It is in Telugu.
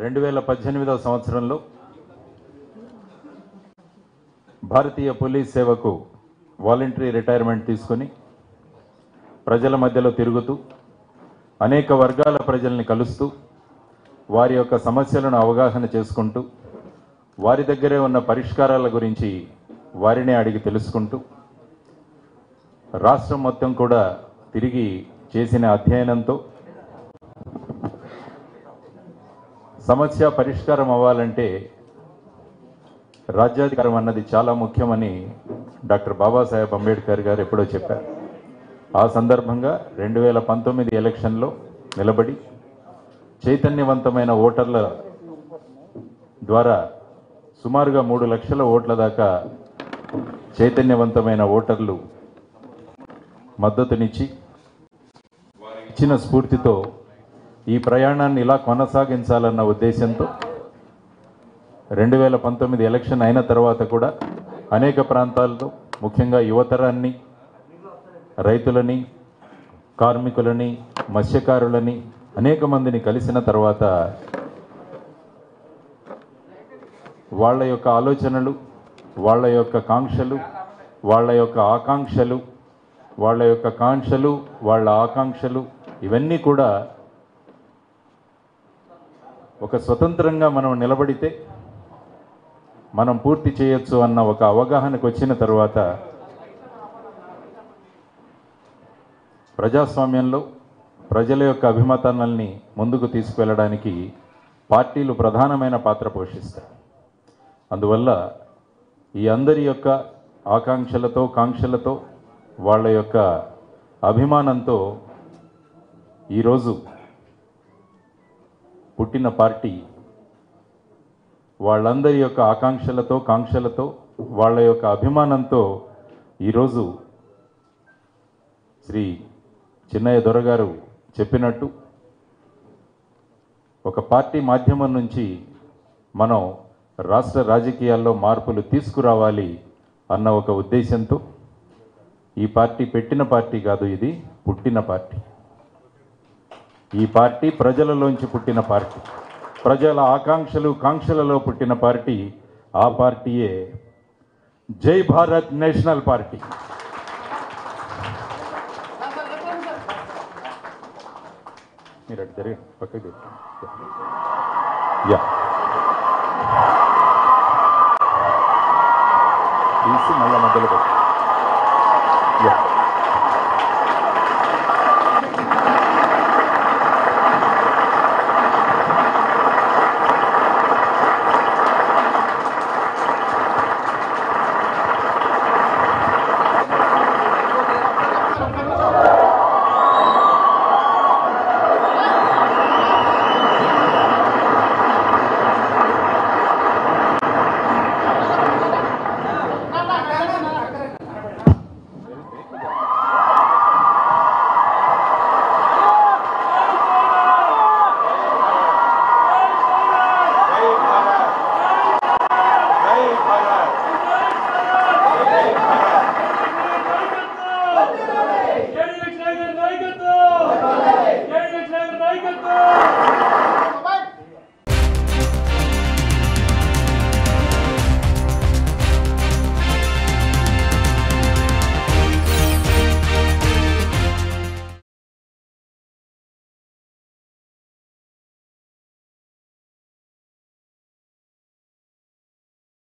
రెండు వేల పద్దెనిమిదవ సంవత్సరంలో భారతీయ పోలీస్ సేవకు వాలంటరీ రిటైర్మెంట్ తీసుకొని ప్రజల మధ్యలో తిరుగుతూ అనేక వర్గాల ప్రజల్ని కలుస్తూ వారి యొక్క సమస్యలను అవగాహన చేసుకుంటూ వారి దగ్గరే ఉన్న పరిష్కారాల గురించి వారినే అడిగి తెలుసుకుంటూ రాష్ట్రం మొత్తం కూడా తిరిగి చేసిన అధ్యయనంతో సమస్య పరిష్కారం అవ్వాలంటే రాజ్యాధికారం అన్నది చాలా ముఖ్యమని డాక్టర్ బాబాసాహెబ్ అంబేద్కర్ గారు ఎప్పుడో చెప్పారు ఆ సందర్భంగా రెండు వేల పంతొమ్మిది ఎలక్షన్లో నిలబడి చైతన్యవంతమైన ఓటర్ల ద్వారా సుమారుగా మూడు లక్షల ఓట్ల దాకా చైతన్యవంతమైన ఓటర్లు మద్దతునిచ్చి ఇచ్చిన స్ఫూర్తితో ఈ ప్రయాణాన్ని ఇలా కొనసాగించాలన్న ఉద్దేశంతో రెండు వేల పంతొమ్మిది ఎలక్షన్ అయిన తర్వాత కూడా అనేక ప్రాంతాల్లో ముఖ్యంగా యువతరాన్ని రైతులని కార్మికులని మత్స్యకారులని అనేక మందిని కలిసిన తర్వాత వాళ్ళ యొక్క ఆలోచనలు వాళ్ళ యొక్క కాంక్షలు వాళ్ళ యొక్క ఆకాంక్షలు వాళ్ళ యొక్క కాంక్షలు వాళ్ళ ఆకాంక్షలు ఇవన్నీ కూడా ఒక స్వతంత్రంగా మనం నిలబడితే మనం పూర్తి చేయొచ్చు అన్న ఒక అవగాహనకు వచ్చిన తర్వాత ప్రజాస్వామ్యంలో ప్రజల యొక్క అభిమతాన్ని ముందుకు తీసుకువెళ్ళడానికి పార్టీలు ప్రధానమైన పాత్ర పోషిస్తాయి అందువల్ల ఈ అందరి యొక్క ఆకాంక్షలతో కాంక్షలతో వాళ్ళ యొక్క అభిమానంతో ఈరోజు పుట్టిన పార్టీ వాళ్ళందరి యొక్క ఆకాంక్షలతో కాంక్షలతో వాళ్ళ యొక్క అభిమానంతో ఈరోజు శ్రీ చిన్నయ్య దొరగారు చెప్పినట్టు ఒక పార్టీ మాధ్యమం నుంచి మనం రాష్ట్ర రాజకీయాల్లో మార్పులు తీసుకురావాలి అన్న ఒక ఉద్దేశంతో ఈ పార్టీ పెట్టిన పార్టీ కాదు ఇది పుట్టిన పార్టీ ఈ పార్టీ ప్రజలలోంచి పుట్టిన పార్టీ ప్రజల ఆకాంక్షలు కాంక్షలలో పుట్టిన పార్టీ ఆ పార్టీయే జై భారత్ నేషనల్ పార్టీ మీరు అటు జరిగి పక్కకి తిరగండి. యా తీసి మళ్ళా మధ్యలో పెట్టు యా